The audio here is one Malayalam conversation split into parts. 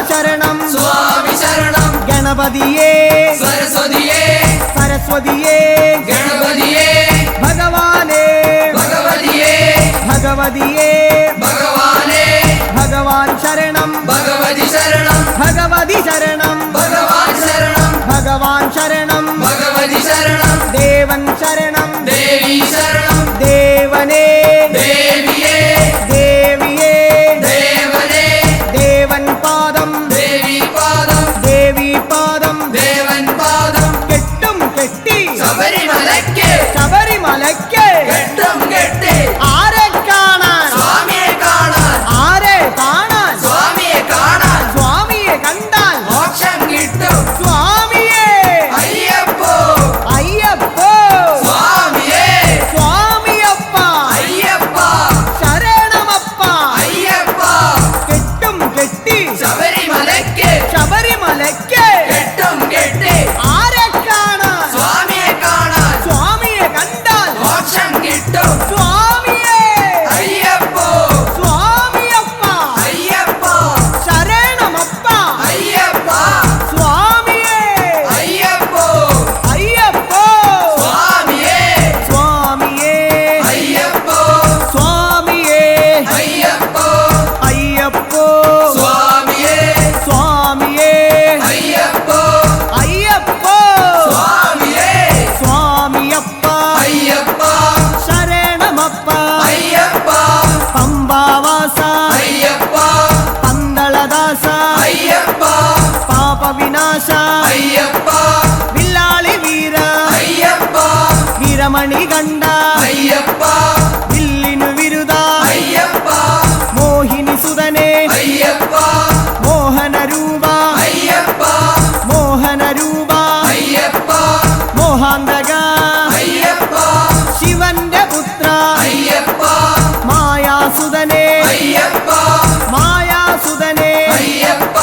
ശരണം സ്വാമി ശരണം ഗണപതിയേ സരസ്വതിയേ സരസ്വതിയേ ഗണപതിയേ ഭഗവാനേ ഭഗവതിയേ ഭഗവതിയേ ഭഗവാനേ ഭഗവാൻ ശരണം ഭഗവതി ശരണം ഭഗവതി ശരണം ഭഗവാൻ ശരണം ഭഗവാൻ ശരണം ഭഗവതി ശരണം ദേവൻ ശരണം ദേവി ശരണം ദേവനേ ദേവിയേ ദേവിയേ ദേവനേ ദേവൻ പാദം ദേവി പാദം ദേവി പാദം ദേവൻ പാദം കെട്ടും കെട്ടി ശബരിമലയ്ക്ക് ശബരിമലയ്ക്ക് കെട്ടും കെട്ടി ആരെ കാണാൻ സ്വാമിയെ കാണാൻ ആരെ കാണാൻ സ്വാമിയെ കാണാൻ സ്വാമിയെ കണ്ടാൽ മോക്ഷം കിട്ടും സ്വാമിയെ അയ്യപ്പോ അയ്യപ്പോ സ്വാമിയേ സ്വാമിയപ്പ അയ്യപ്പ ശരണമപ്പ അയ്യപ്പ കെട്ടും കെട്ടി ശബരിമലയ്ക്ക് ശബരിമലയ്ക്ക് കെട്ടും കെട്ടി ആരെ കാണാൻ സ്വാമിയെ കാണാൻ സ്വാമിയെ കണ്ടാൽ മോക്ഷം കിട്ടും സ്വാമിയെ അയ്യപ്പോ സ്വാമിയപ്പ അയ്യപ്പ ശരണമപ്പ അയ്യപ്പ സ്വാമിയെ അയ്യപ്പോ അയ്യപ്പോ സ്വാമിയേ സ്വാമിയെ അയ്യപ്പോ സ്വാമിയെ അയ്യപ്പോ അയ്യപ്പോ സ്വാമിയേ സ്വാമിയെ അയ്യപ്പോ അയ്യപ്പോ സ്വാമിയേ സ്വാമിയപ്പ അയ്യപ്പ ശരണമപ്പ അയ്യപ്പ പമ്പാവാസ അയ്യപ്പ പന്തളദാസ അയ്യപ്പ പാപവിനാശ അയ്യപ്പ വില്ലാളി വീര അയ്യപ്പ വീരമണി കണ്ട അയ്യപ്പ വില്ലിനു വിരുദ അയ്യപ്പ മോഹിനി സുതനെ അയ്യപ്പ മോഹന രൂപ അയ്യപ്പ മോഹന രൂപ അയ്യപ്പ മോഹാന്തക അയ്യപ്പ ശിവന്റെ പുത്ര അയ്യപ്പ മായാസുതനെ അയ്യപ്പ മായാസുതനെ അയ്യപ്പ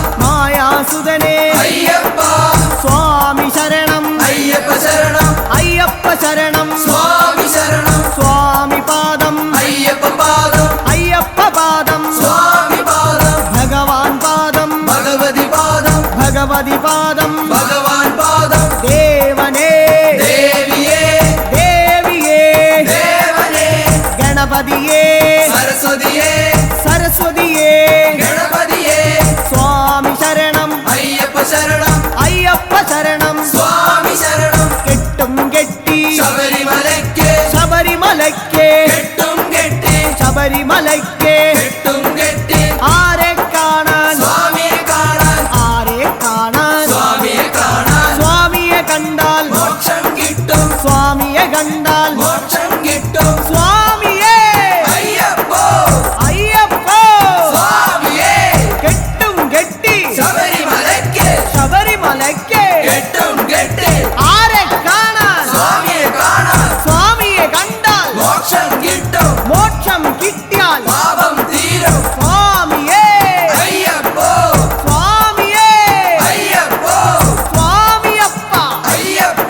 മായാസുതനെ അയ്യപ്പ സ്വാമി ശരണം അയ്യപ്പ ശരണം അയ്യപ്പ ശരണം സ്വാമി ശരണം സ്വാമി പാദം അയ്യപ്പ പാദം അയ്യപ്പ പാദം സ്വാമി പാദം ഭഗവാൻ പാദം ഭഗവതി പാദം ഭഗവതി പാദം ഭഗവാൻ പാദം ദേവനേ ദേവിയേ ദേവിയേ ദേവനേ ഗണപതിയേ സരസ്വതിയേ സരസ്വതിയേ ഗണപതിയേ സ്വാമി ശരണം അയ്യപ്പ ശരണം അയ്യപ്പ ശരണം സ്വാമി ശരണം കെട്ടും കെട്ടി ശബരിമലയ്ക്ക് ശബരിമലയ്ക്ക് കെട്ടും കെട്ടി ശബരിമലയ്ക്ക് കെട്ടും കെട്ടി ആരെ കാണാൻ സ്വാമിയെ കാണാൻ ആരെ കാണാൻ സ്വാമിയെ കാണാൻ സ്വാമിയെ കണ്ടാൽ മോക്ഷം കിട്ടും സ്വാമിയെ കണ്ടാൽ മോക്ഷം കിട്ടും സ്വാമിയെ അയ്യപ്പോ അയ്യപ്പോ സ്വാമിയേ കെട്ടും കെട്ടി ശബരിമലയ്ക്ക് ശബരിമലയ്ക്ക് കെട്ടും കെട്ടി ആരെ കാണാൻ സ്വാമിയെ കാണാൻ സ്വാമിയെ കണ്ടാൽ മോക്ഷം കിട്ടും മോക്ഷം കിട്ടിയാൽ പാപം തീരും സ്വാമിയെ അയ്യപ്പോ സ്വാമിയെ അയ്യപ്പോ സ്വാമിയപ്പ അയ്യപ്പ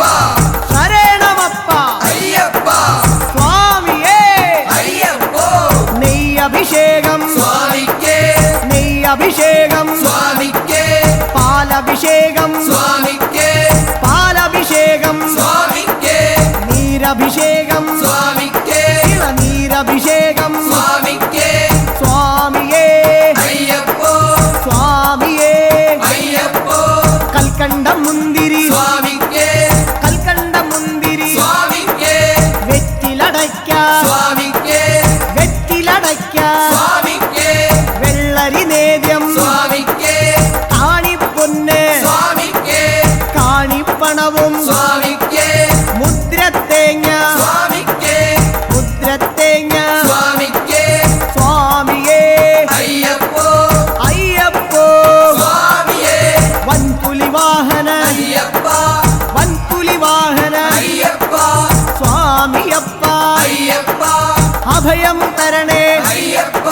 ശരണമപ്പ അയ്യപ്പ സ്വാമിയെ അയ്യപ്പോ നെയ്യഭിഷേകം സ്വാമിക്ക് നെയ്യഭിഷേകം സ്വാമിക്ക് പാലഭിഷേകം സ്വാമിക്ക് പാലഭിഷേകം സ്വാമിക്ക് നീരഭിഷേകം സ്വാമിക്ക് ഇളനീരഭിഷേകം സ്വാമിക്ക് സ്വാമിയേ അയ്യപ്പോ സ്വാമിയേ അയ്യപ്പോ കൽക്കണ്ട മുന്തിരി സ്വാമിക്ക് കൽക്കണ്ട മുന്തിരി സ്വാമിക്ക് വെറ്റിലടയ്ക്ക സ്വാമിക്ക് വെറ്റിലടയ്ക്ക സ്വാമിക്ക് വെള്ളരി നേദ്യം സ്വാമിക്ക് കാണിപ്പൊന്ന് സ്വാമിക്ക് കാണിപ്പണവും സ്വാമിക്ക് മുദ്രത്തേങ്ങ സ്വാമിക്ക് മുദ്രത്തേങ്ങ സ്വാമിക്ക് സ്വാമിയേ അയ്യപ്പോ അയ്യപ്പോ സ്വാമിയേ വൻപുലി വാഹന അയ്യപ്പ വൻപുലി വാഹന അയ്യപ്പ സ്വാമിയപ്പ അയ്യപ്പ അഭയം തരണേ അയ്യപ്പ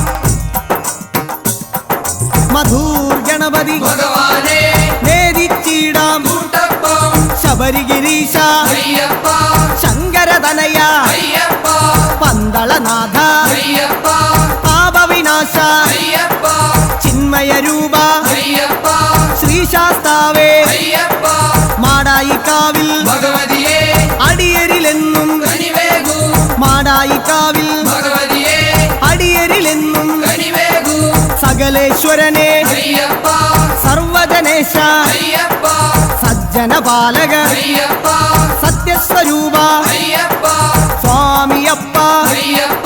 മധൂർ ഗണപതി ഭഗവാനെ നേദിച്ചിടാം കൂട്ടപ്പം ശബരിഗിരീശ അയ്യപ്പ ശങ്കരതനയ അയ്യപ്പ പന്തളനാഥ അയ്യപ്പ പാപവിനാശ അയ്യപ്പ ചിന്മയ രൂപ അയ്യപ്പ ശ്രീശാസ്താവേ അയ്യപ്പ മാടായിക്കാവിൽ ഭഗവതിയെ അടിയരിലെന്നും കനിവേകു മാടായിക്കാവിൽ ഭഗവതിയെ അടിയരിലെന്നും കനിവേകു സകലേശ്വരനെ അയ്യപ്പ സർവജനേശ അയ്യപ്പ സജ്ജനപാലക അയ്യപ്പ സത്യസ്വരൂപ അയ്യപ്പ സ്വാമിയപ്പ അയ്യപ്പ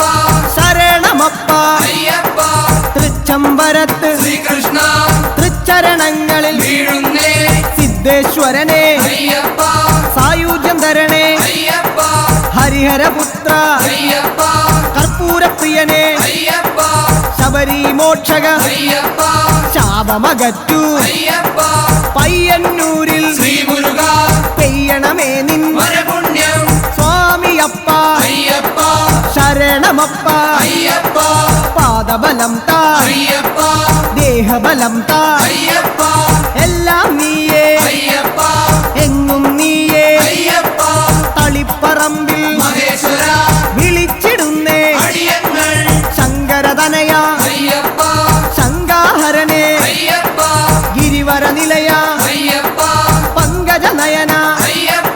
ശരണമപ്പ അയ്യപ്പ തൃച്ചംബരത്ത് ശ്രീകൃഷ്ണ തൃച്ചരണങ്ങളിൽ വീഴുന്നേ സിദ്ധേശ്വരനെ അയ്യപ്പ സായുജ്യം തരണേ അയ്യപ്പ ഹരിഹരപുത്ര അയ്യപ്പ കർപ്പൂരപ്രിയനെ അയ്യപ്പ ശബരി മോക്ഷക അയ്യപ്പ ശാപമകറ്റു അയ്യപ്പ പയ്യന്നൂരിൽ ശ്രീമുരുക പെയ്യണമേ നിൻ വരപുണ്യം സ്വാമിയപ്പ അയ്യപ്പ ശരണമപ്പ അയ്യപ്പ പാദബലം താ അയ്യപ്പ ദേഹബലം താ അയ്യപ്പ എല്ലാം നീയേ അയ്യപ്പ എങ്ങും നീയേ അയ്യപ്പ തളിപ്പറമ്പിൽ മഹേശ്വര വിളിച്ചിടുന്നേ അടിയങ്ങൾ ശങ്കരതനയ അയ്യപ്പ ശങ്കാഹരനെ അയ്യപ്പ ഗിരിവര നിലയ അയ്യപ്പ പങ്കജനയന അയ്യപ്പ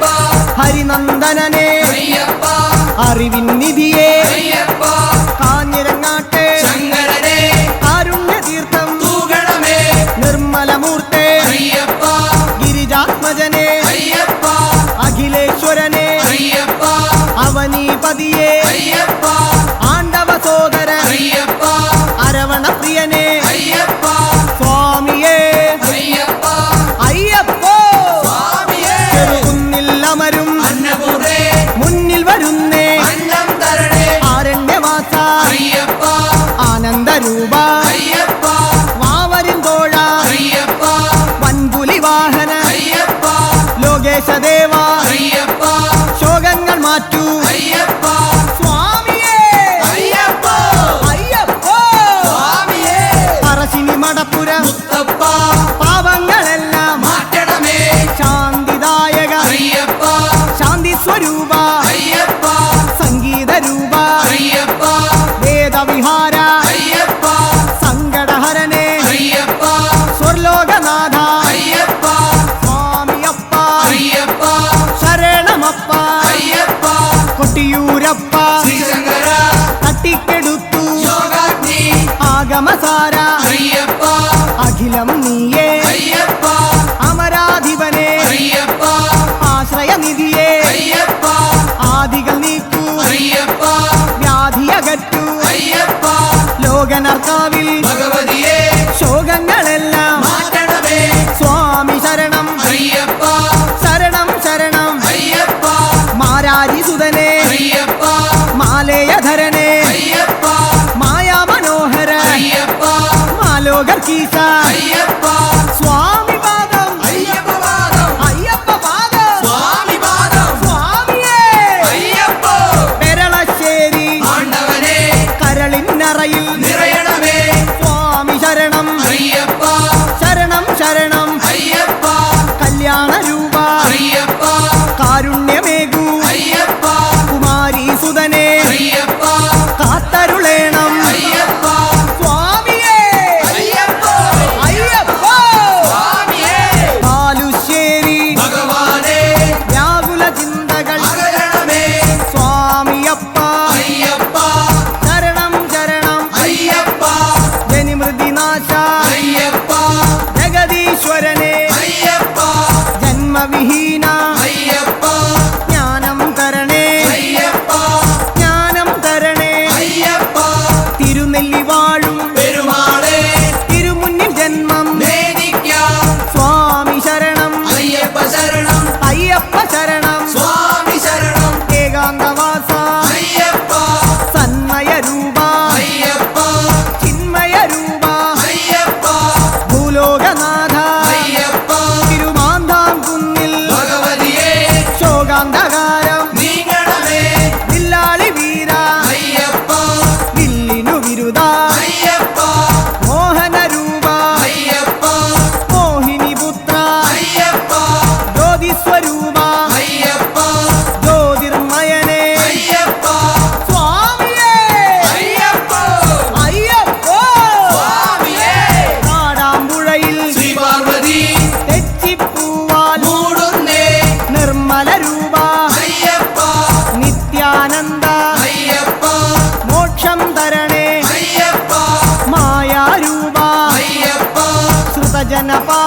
ഹരിനന്ദനനെ അയ്യപ്പ അറിവിൻ നിധിയെ അയ്യപ്പ കാഞ്ഞിരങ്ങാട്ടെ ശങ്കരനെ കാരുണ്യതീർത്ഥം തൂകണമേ നിർമ്മലമൂർത്തെ അയ്യപ്പ ഗിരിജാത്മജനെ അയ്യപ്പ അഖിലേശ്വരനെ അയ്യപ്പ അവനീപതിയെ അയ്യപ്പ ആണ്ടവ സോദര അയ്യപ്പ അരവണപ്രിയനെ അയ്യപ്പ സ്വാമിയേ അയ്യപ്പ അയ്യപ്പോ സ്വാമിയേ ചെറുകുന്നിൽ അമരും അന്നപൂർണേ മുന്നിൽ വരുന്നേ അന്നം തരണേ ആരണ്യവാസ അയ്യപ്പ ആനന്ദരൂപ അയ്യപ്പ വാവരിൻ തോഴ അയ്യപ്പ വൻപുലി വാഹന അയ്യപ്പ ലോകേശദേവ അയ്യപ്പ ശോകങ്ങൾ മാറ്റൂ അയ്യപ്പ സ്വാമിയേ അയ്യപ്പ അയ്യപ്പോ സ്വാമിയേ പറശ്ശിനി മടപ്പുര മുത്തപ്പ പാവങ്ങളെല്ലാം മാറ്റണമേ ശാന്തിദായക അയ്യപ്പ ശാന്തി സ്വരൂപ അയ്യപ്പ സംഗീത രൂപ അയ്യപ്പ വേദവിഹാര അയ്യപ്പ സങ്കടഹരനെ അയ്യപ്പ സ്വർലോകനാഥ അയ്യപ്പ സ്വാമിയപ്പ അയ്യപ്പ ശരണമപ്പ അയ്യപ്പ കൊട്ടിയൂരപ്പ ശ്രീശങ്കര തട്ടിക്കെടുത്തു യോഗാഗ്നി ആഗമസാര അയ്യപ്പ അഖിലം നീയേ അയ്യപ്പ അമരാധിപനെ അയ്യപ്പ ആശ്രയനിധിയെ അയ്യപ്പ ആദികൾ നീക്കൂ അയ്യപ്പ വ്യാധിയകറ്റു അയ്യപ്പ ലോകനർക്കാവിൽ ഭഗവതിയെ ശോകങ്ങളെല്ലാം മാറ്റണമേ സ്വാമി ശരണം അയ്യപ്പ ശരണം ശരണം അയ്യപ്പ മാരാരിസുതനെ അയ്യപ്പ മാലേയധരനെ അയ്യപ്പ മായാമനോഹര അയ്യപ്പ മാലോകർക്കീസ അയ്യപ്പ സ്വാമി പാദം അയ്യപ്പ പാദം അയ്യപ്പ പാദം സ്വാമി പാദം സ്വാമിയേ അയ്യപ്പ പെരളശ്ശേരി ആണ്ടവനെ കരളിന്നറയിൽ നിറയണമേ സ്വാമി ശരണം അയ്യപ്പ ശരണം ശരണം അയ്യപ്പ കല്യാണ രൂപ അയ്യപ്പ കാരുണ്യമേകൂ അയ്യപ്പ കുമാരി സുതനെ അയ്യപ്പ കാത്തരുളേണം അയ്യപ്പ സ്വാമിയേ അയ്യപ്പ അയ്യപ്പ സ്വാമിയേ ബാലുശ്ശേരി ഭഗവാനെ വ്യാകുല ചിന്തകൾ അകലണമേ സ്വാമിയപ്പ അയ്യപ്പ ശരണം ശരണം അയ്യപ്പ ജനിമൃതിനാശ അയ്യപ്പ ജഗദീശ്വരനെ അയ്യപ്പ ജന്മവിഹീന അയ്യപ്പ ജ്ഞാനം തരണേ അയ്യപ്പ ജ്ഞാനം തരണേ അയ്യപ്പ തിരുനെല്ലി വാഴും പെരുമാളെ തിരുമുന്നിൽ ജന്മം വേദിക്കാം സ്വാമി ശരണം അയ്യപ്പ ശരണം അയ്യപ്പ ശരണം സ്വാമി ശരണം ഏകാന്തവാസ അയ്യപ്പ സന്മയ രൂപ അയ്യപ്പ ചിന്മയ രൂപ അയ്യപ്പ ഭൂലോകനാഥ അയ്യപ്പ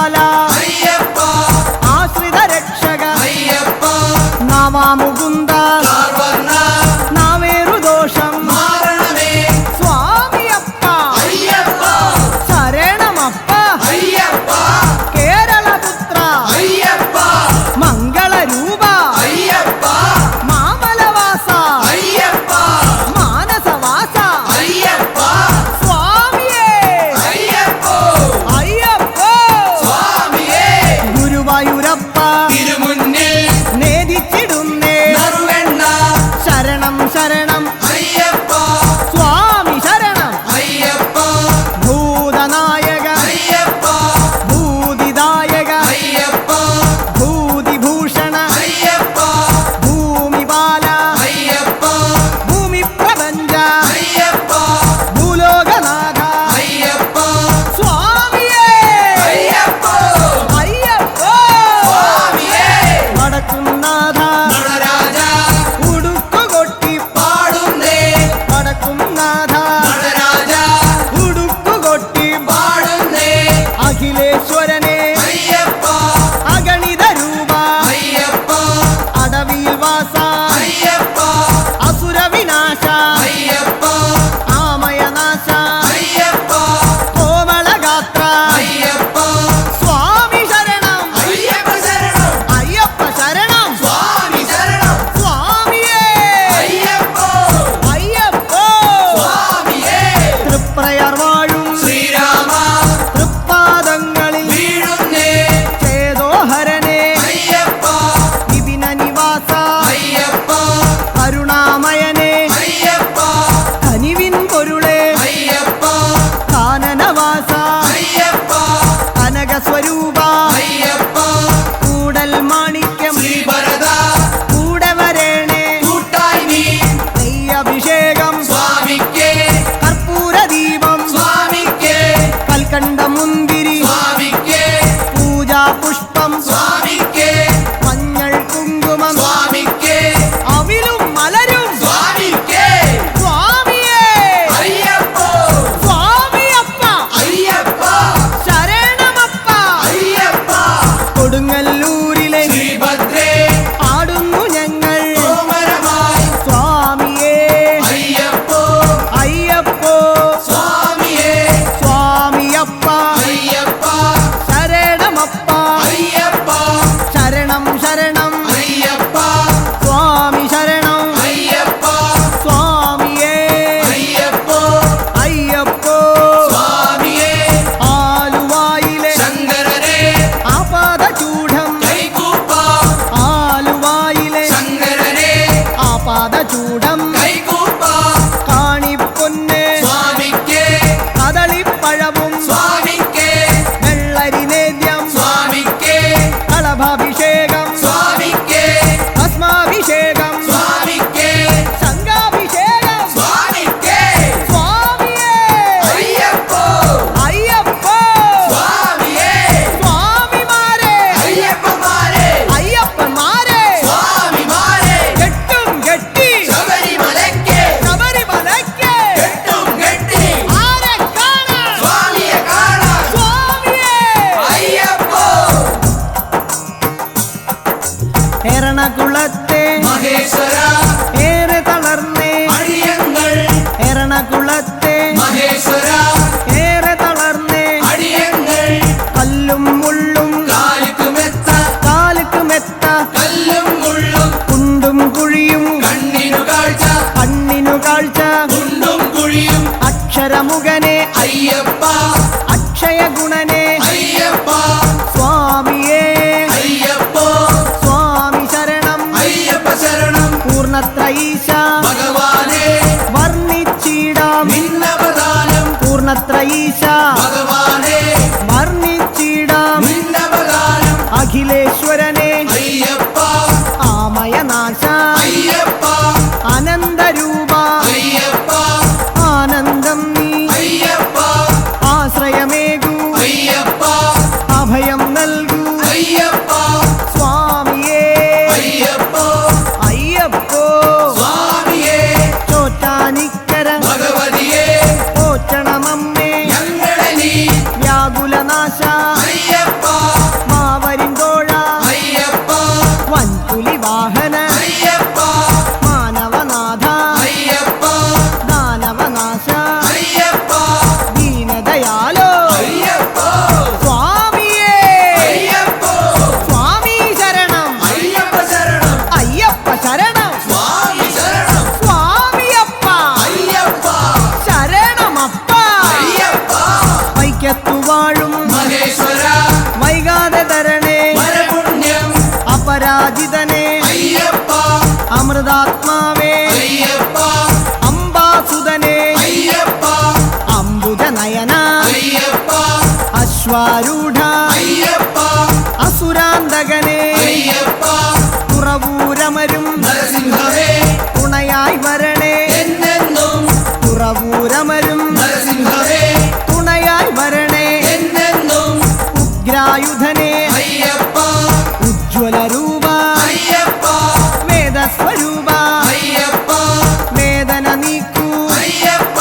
ബാല അയ്യപ്പ ആശ്രിത രക്ഷക അയ്യപ്പ നവാമുകുന്ദ കാർവർണ്ണ നാവേറു ദോഷം മാറണമേ സ്വാമിയപ്പ അയ്യപ്പ ശരണമപ്പ അയ്യപ്പ കേരളപുത്ര അയ്യപ്പ മംഗളരൂപ അയ്യപ്പ മാമലവാസ അയ്യപ്പ മാനസവാസ അയ്യപ്പ സ്വാമിയേ അയ്യപ്പോ അയ്യപ്പോ സ്വാമിയേ ഗുരുവായൂരപ്പ തിരുമുന്നിൽ നേദിച്ചിടുന്നേ നറുവെണ്ണ ശരണം ശരണം അയ്യപ്പ സ്വാമി ശരണം അയ്യപ്പ ഭൂതനായക അയ്യപ്പ ഭൂതിദായക അയ്യപ്പ ഭൂതിഭൂഷണ അയ്യപ്പ ഭൂമിപാല അയ്യപ്പ ഭൂമി പ്രപഞ്ച അയ്യപ്പ ഭൂലോകനാഥ അയ്യപ്പ സ്വാമിയേ അയ്യപ്പോ അയ്യപ്പോ സ്വാമിയേ വടക്കുംനാഥ നടരാജ ഉടുക്കുകൊട്ടി പാടുന്നേ വടക്കുംനാഥ നടരാജ ഉടുക്കുകൊട്ടി പാടുന്നേ അഖിലേശ്വരനെ അയ്യപ്പ അഗണിത രൂപ അയ്യപ്പ അടവിയിൽ വാസ അയ്യപ്പ അസുര വിനാശ അയ്യപ്പ ആമയനാശ അയ്യപ്പ കോമളഗാത്ര അയ്യപ്പ സ്വാമി ശരണം അയ്യപ്പ ശരണം അയ്യപ്പ ശരണം സ്വാമി ശരണം സ്വാമിയേ അയ്യപ്പോ അയ്യപ്പോ സ്വാമിയേ തൃപ്രയർ വാഴും ശ്രീരാമ തൃപ്പാദങ്ങളിൽ വീഴുന്നേ ചേതോഹരനെ അയ്യപ്പ വിപിന നിവാസ അയ്യപ്പ കരുണാമയനെ അയ്യപ്പ കനിവിൻ പൊരുളെ അയ്യപ്പ കാനനവാസ അയ്യപ്പ കനകസ്വരൂപ അയ്യപ്പ കൂടൽ മാണിക്യം ശ്രീഭരത കൂടെ വരേണേ കൂട്ടായി നീ നെയ്യഭിഷേകം സ്വാമിക്കേ കർപ്പൂരദീപം സ്വാമിക്കേ കൽക്കണ്ട മുന്തിരി സ്വാമിക്കേ പൂജാ പുഷ്പം സ്വാമിക്കേ മഞ്ഞൾ കുങ്കുമം സ്വാമിക്കേ അവിലും മലരും സ്വാമിക്കേ സ്വാമിയേ അയ്യപ്പോ സ്വാമിയപ്പ അയ്യപ്പ ശരണമപ്പ അയ്യപ്പ കൊടുങ്ങല്ലൂരിലെ ശ്രീഭദ്രേ ആടുന്നു ഞങ്ങൾ കോമരമായി സ്വാമിയേ അയ്യപ്പോ അയ്യപ്പോ സ്വാമിയേ സ്വാമിയപ്പ അയ്യപ്പ ശരണമപ്പ അയ്യപ്പ ശരണം ശരണം അയ്യപ്പ സ്വാമി ശരണം അയ്യപ്പ സ്വാമിയേ അയ്യപ്പോ അയ്യപ്പോ സ്വാമിയേ ആലുവായിലെ ശങ്കരനെ ആപാദചൂഢം കൈകൂപ്പാം ആലുവായിലെ ശങ്കരനെ ആപാദചൂഢം കൈകൂപ്പാം കാണിപ്പൊന്ന് സ്വാമിക്കേ കദളിപ്പഴവും സ്വാമിക്കേ വെള്ളരി നേദ്യം സ്വാമിക്കേ കളഭാഭിഷേകം സ്വാമിക്കേ ഭസ്മാഭിഷേകം സ്വാമിക്കേ സംഘാഭിഷേകം സ്വാമിക്കേ സ്വാമിയേ അയ്യപ്പോ അയ്യപ്പോ സ്വാമിയേ സ്വാമിമാരെ അയ്യപ്പന്മാരെ അയ്യപ്പന്മാരെ സ്വാമിമാരെ കെട്ടും കെട്ടി ശബരിമലയ്ക്ക് ശബരിമലയ്ക്ക് കെട്ടും കെട്ടി ആരെ കാണാൻ സ്വാമിയെ കാണാൻ സ്വാമിയേ അയ്യപ്പോ എറണകുളത്തെ മഹേശ്വര ഏറെ തളർന്നേ അടിയങ്ങൾ എറണകുളത്തെ മഹേശ്വര ഏറെ തളർന്നേ അടിയങ്ങൾ കല്ലും മുള്ളും കാലുക്കുമെത്ത കാലുക്ക് മെത്ത കല്ലും മുള്ളും കുണ്ടും കുഴിയും കണ്ണിനു കാഴ്ച കണ്ണിനു കാഴ്ച കുണ്ടും കുഴിയും അക്ഷരമുഖനെ അയ്യപ്പ അക്ഷയ ഗുണനെ അയ്യപ്പ സ്വാമിയേ അയ്യപ്പോ സ്വാമി ശരണം അയ്യപ്പ ശരണം പൂർണത്രയീശ ഭഗവാനെ വർണ്ണിച്ചിടാം നിന്നവദാനം പൂർണത്രയീശ ഭഗവാനെ വർണ്ണിച്ചിടാം നിന്നവദാനം അഖിലേശ്വരനെ അയ്യപ്പ ആമയനാശ അയ്യപ്പ അനന്തരൂപ അയ്യപ്പ ആനന്ദം നീ അയ്യപ്പ ആശ്രയമേകൂ അയ്യപ്പ അഭയം നൽകൂ അയ്യപ്പ സ്വാമിയേ അയ്യപ്പോ അയ്യപ്പോ സ്വാമിയേ ചോറ്റാനിക്കര ഭഗവതിയെ പോറ്റണമമ്മേ ഞങ്ങളെ നീ വ്യാകുലനാശ അയ്യപ്പ അപരാജിതനെ അയ്യപ്പ അമൃതാത്മാവേ അയ്യപ്പ അംബാസുതനെ അയ്യപ്പ അംബുജനയന അയ്യപ്പ അശ്വാരൂഢ അയ്യപ്പ അസുരാന്തകനെ അയ്യപ്പ തുറവൂരമരും നരസിംഹമേ തുണയായി വരണേ എന്നെന്നും തുറവൂരമരും നരസിംഹമേ തുണയായി വരണേ എന്നെന്നും ഉഗ്രായുധനെ അയ്യപ്പ ഉജ്ജ്വല രൂപ അയ്യപ്പ വേദസ്വരൂപ അയ്യപ്പ വേദന നീക്കൂ അയ്യപ്പ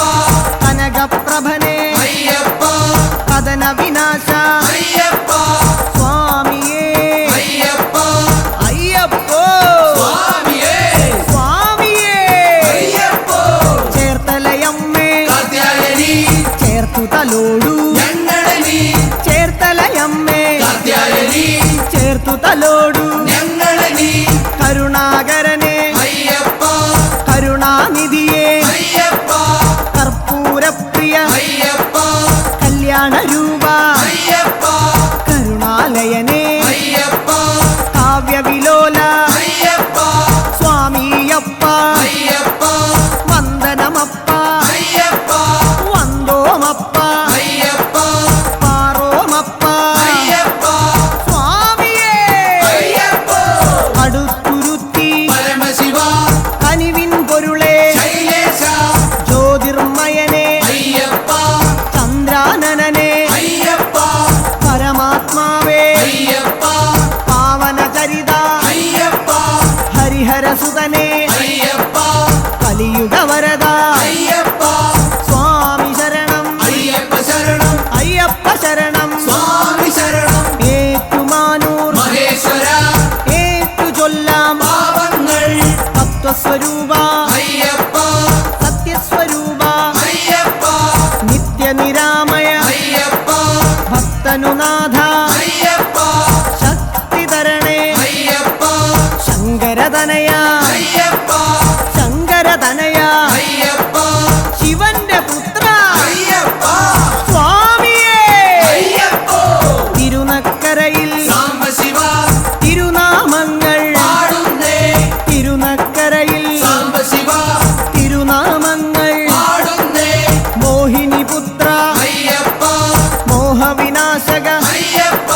കനകപ്രഭനെ അയ്യപ്പ കഥന വിനാശ അയ്യപ്പ സ്വാമിയേ അയ്യപ്പ അയ്യപ്പോ സ്വാമിയേ സ്വാമിയേ അയ്യപ്പോ ചേർത്തലയമ്മേ കാത്യായനി ചേർത്തു തലോടു ഞങ്ങളെ നീ ചേർത്തലയമ്മേ കാത്യായനി ചേർത്തു തലോടു ഞങ്ങളെ നീ കരുണാകരനെ അയ്യപ്പ കരുണാനിധിയെ അയ്യപ്പ കർപ്പൂരപ്രിയ അയ്യപ്പ കല്യാണ രൂപ അയ്യപ്പ കരുണാലയനെ അയ്യപ്പ കാവ്യവിലോല അയ്യപ്പ സ്വാമിയപ്പ അയ്യപ്പ വന്ദനമപ്പ അയ്യപ്പ വന്തോമപ്പ അയ്യപ്പ പാറോമപ്പ അയ്യപ്പ സ്വാമിയേ അയ്യപ്പ അടുത്തുരുത്തി പരമശിവ കനിവിൻ പൊരുളെ ശൈലേശ ജ്യോതിർമയനെ അയ്യപ്പ ചന്ദ്രാനനെ അയ്യപ്പ പരമാത്മാവേ അയ്യപ്പ പാവനചരിത അയ്യപ്പ ഹരിഹരസുതനെ അയ്യപ്പ കലിയുഗവരദ അയ്യപ്പ സ്വാമി ശരണം അയ്യപ്പ ശരണം അയ്യപ്പ ശരണം സ്വാമി ശരണം ഏറ്റുമാനൂർ മഹേശ്വര ഏറ്റു ചൊല്ലാം പാവങ്ങൾ തത്വസ്വരൂപ അയ്യപ്പ സത്യസ്വരൂപ അയ്യപ്പ നിത്യനിരാമയ അയ്യപ്പ ഭക്തനുനാഥ അയ്യപ്പ ശക്തി തരണേ അയ്യപ്പ ശങ്കരതനയ അയ്യപ്പ ശങ്കരതനയ അയ്യപ്പ ശിവന്റെ പുത്ര അയ്യപ്പ സ്വാമിയേ അയ്യപ്പ തിരുനക്കരയിൽ സാംബശിവ തിരുനാമങ്ങൾ പാടുന്നേ തിരുനക്കരയിൽ സാംബശിവ തിരുനാമങ്ങൾ പാടുന്നേ മോഹിനിപുത്ര അയ്യപ്പ മോഹവിനാശക അയ്യപ്പ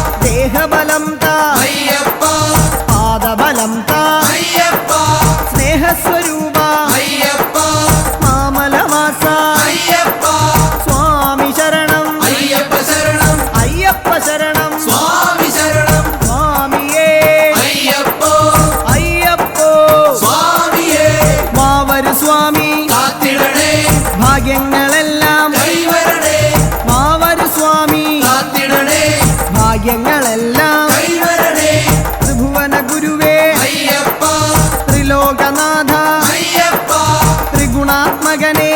ദേഹബലം താ അയ്യപ്പ പാദബലം താ അയ്യപ്പ സ്നേഹസ്വരൂപ അയ്യപ്പ മാമലവാസ അയ്യപ്പ സ്വാമി ശരണം അയ്യപ്പ ശരണം അയ്യപ്പ ശരണം സ്വാമി ശരണം സ്വാമിയേ അയ്യപ്പോ അയ്യപ്പോ സ്വാമിയേ മാവരു സ്വാമി കാത്തിടണേ ഭാഗ്യങ്ങളെല്ലാം കൈവരണേ മാവരു സ്വാമി കാത്തിടണേ ഭാഗ്യങ്ങളെല്ലാം കൈവരണേ ത്രിഭുവന ഗുരുവേ അയ്യപ്പ ത്രിലോകനാഥ അയ്യപ്പ ത്രിഗുണാത്മകനെ